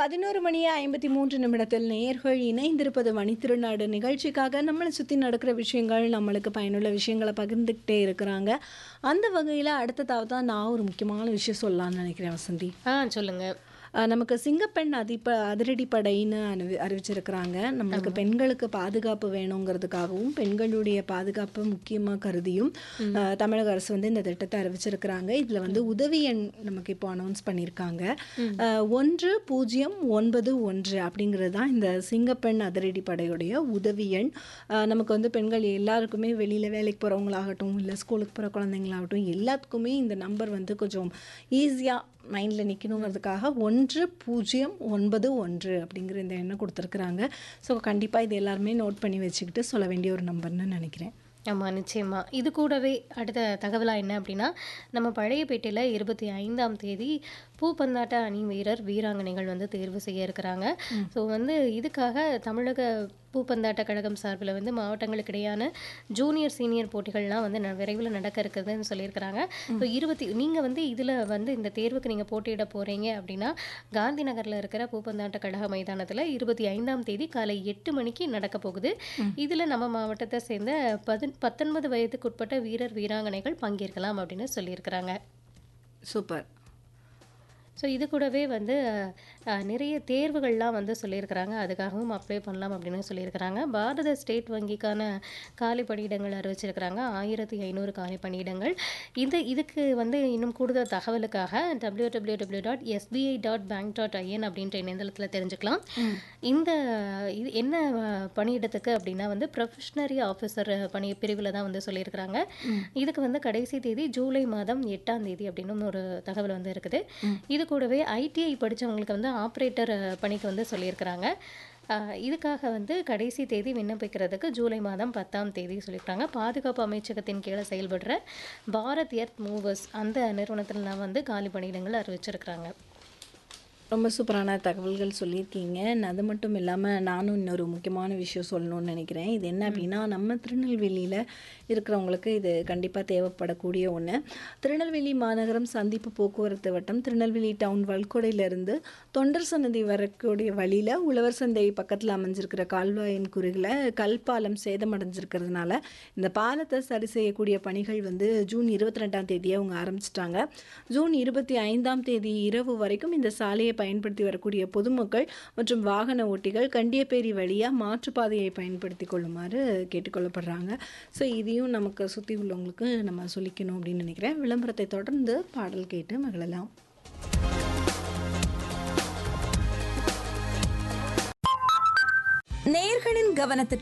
பதினோரு மணி ஐம்பத்தி மூன்று நிமிடத்தில் நேர்கள் இணைந்திருப்பது மணித்திருநாடு நிகழ்ச்சிக்காக நம்மளை சுற்றி நடக்கிற விஷயங்கள் நம்மளுக்கு பயனுள்ள விஷயங்களை பகிர்ந்துக்கிட்டே இருக்கிறாங்க அந்த வகையில் அடுத்ததாவது தான் நான் ஒரு முக்கியமான விஷயம் சொல்லலாம்னு நினைக்கிறேன் வசந்தி ஆ சொல்லுங்க அஹ் நமக்கு சிங்கப்பெண் அதிப அதிரடிப்படைன்னு அறிவி அறிவிச்சிருக்கிறாங்க நம்மளுக்கு பெண்களுக்கு பாதுகாப்பு வேணுங்கிறதுக்காகவும் பெண்களுடைய பாதுகாப்பு முக்கியமாக கருதியும் அஹ் தமிழக அரசு வந்து இந்த திட்டத்தை அறிவிச்சிருக்கிறாங்க இதில் வந்து உதவி எண் நமக்கு இப்போ அனௌன்ஸ் பண்ணியிருக்காங்க அஹ் ஒன்று பூஜ்ஜியம் ஒன்பது ஒன்று அப்படிங்கிறது தான் இந்த சிங்கப்பெண் அதிரடிப்படையுடைய உதவி எண் அஹ் நமக்கு வந்து பெண்கள் எல்லாருக்குமே வெளியில் வேலைக்கு போகிறவங்களாகட்டும் இல்லை ஸ்கூலுக்கு போகிற குழந்தைங்களாகட்டும் எல்லாத்துக்குமே இந்த நம்பர் வந்து கொஞ்சம் ஈஸியாக மைண்டில் நிற்கணுங்கிறதுக்காக ஒன்று பூஜ்ஜியம் ஒன்பது ஒன்று அப்படிங்கிற இந்த எண்ணை கொடுத்துருக்குறாங்க ஸோ கண்டிப்பாக இது எல்லாருமே நோட் பண்ணி வச்சுக்கிட்டு சொல்ல வேண்டிய ஒரு நம்பர்னு நினைக்கிறேன் ஆமாம் நிச்சயமா இது கூடவே அடுத்த தகவலாக என்ன அப்படின்னா நம்ம பழையப்பேட்டையில் இருபத்தி ஐந்தாம் தேதி பூப்பந்தாட்ட அணி வீரர் வீராங்கனைகள் வந்து தேர்வு செய்ய இருக்கிறாங்க ஸோ வந்து இதுக்காக தமிழக பூப்பந்தாட்ட கழகம் சார்பில் வந்து மாவட்டங்களுக்கு இடையான ஜூனியர் சீனியர் போட்டிகள்லாம் வந்து ந- விரைவில் நடக்க இருக்குதுன்னு சொல்லியிருக்கிறாங்க ஸோ இருபத்தி நீங்கள் வந்து இதில் வந்து இந்த தேர்வுக்கு நீங்கள் போட்டியிட போகிறீங்க அப்படின்னா காந்தி நகரில் இருக்கிற பூப்பந்தாட்ட கழக மைதானத்தில் இருபத்தி ஐந்தாம் தேதி காலை எட்டு மணிக்கு நடக்க போகுது இதில் நம்ம மாவட்டத்தை சேர்ந்த பதின் பத்தொன்பது வயதுக்குட்பட்ட வீரர் வீராங்கனைகள் பங்கேற்கலாம் அப்படின்னு சொல்லியிருக்கிறாங்க சூப்பர் ஸோ இது கூடவே வந்து அஹ், நிறைய தேர்வுகள்லாம் வந்து சொல்லியிருக்கிறாங்க அதுக்காகவும் அப்ளை பண்ணலாம் அப்படின்னு சொல்லியிருக்கிறாங்க பாரத ஸ்டேட் வங்கிக்கான காலி பணியிடங்கள் அறிவிச்சிருக்கிறாங்க ஆயிரத்தி ஐநூறு காலி பணியிடங்கள் இது இதுக்கு வந்து இன்னும் கூடுதல் தகவலுக்காக W W W dot SBI dot bank dot IN அப்படின்ற இணையதளத்தில் தெரிஞ்சுக்கலாம் இந்த இது என்ன அஹ், பணியிடத்துக்கு அப்படின்னா வந்து ப்ரொஃபஷனரி ஆஃபீஸர் பணி பிரிவில் தான் வந்து சொல்லியிருக்கிறாங்க இதுக்கு வந்து கடைசி தேதி ஜூலை மாதம் எட்டாம் தேதி அப்படின்னு ஒரு தகவல் வந்து இருக்குது இது கூடவே ஐடிஐ படிச்சவங்களுக்கு வந்து ஆப்ரேட்டர் பணிக்கு வந்து சொல்லியிருக்கிறாங்க அஹ், இதுக்காக வந்து கடைசி தேதி விண்ணப்பிக்கிறதுக்கு ஜூலை மாதம் பத்தாம் தேதி சொல்லியிருக்காங்க பாதுகாப்பு அமைச்சகத்தின் கீழே செயல்படுற பாரத் எர்த் மூவர்ஸ் அந்த நிறுவனத்தில் நான் வந்து காலி பணியிடங்கள் அறிவிச்சிருக்கிறாங்க ரொம்ப சூப்பரான தகவல்கள் சொல்லியிருக்கீங்க நான் அது மட்டும் இல்லாமல் நானும் இன்னொரு முக்கியமான விஷயம் சொல்லணும்னு நினைக்கிறேன் இது என்ன அப்படின்னா நம்ம திருநெல்வேலியில் இருக்கிறவங்களுக்கு இது கண்டிப்பாக தேவைப்படக்கூடிய ஒன்று திருநெல்வேலி மாநகரம் சந்திப்பு போக்குவரத்து வட்டம் திருநெல்வேலி டவுன் வல்கொடையிலேருந்து தொண்டர் சன்னதி வரக்கூடிய வழியில் உழவர் சந்தை பக்கத்தில் அமைஞ்சிருக்கிற கால்வாயின் குறுகில் கல்பாலம் சேதமடைஞ்சிருக்கிறதுனால இந்த பாலத்தை சரி செய்யக்கூடிய பணிகள் வந்து ஜூன் இருபத்தி ரெண்டாம் தேதியே அவங்க ஆரம்பிச்சிட்டாங்க ஜூன் இருபத்தி ஐந்தாம் தேதி இரவு வரைக்கும் இந்த சாலையை பயன்படுத்தி வரக்கூடிய பொதுமக்கள் மற்றும் வாகன ஓட்டிகள் கண்டியப்பேரி வழியாக மாற்றுப்பாதையை பயன்படுத்தி கொள்ளுமாறு கேட்டுக்கொள்ளப்படுறாங்க ஸோ இதையும் நமக்கு சுற்றி உள்ளவங்களுக்கு நம்ம சொல்லிக்கணும் அப்படின்னு நினைக்கிறேன் விளம்பரத்தை தொடர்ந்து பாடல் கேட்டு மகிழலாம் நேயர்களின் கவனத்திற்கு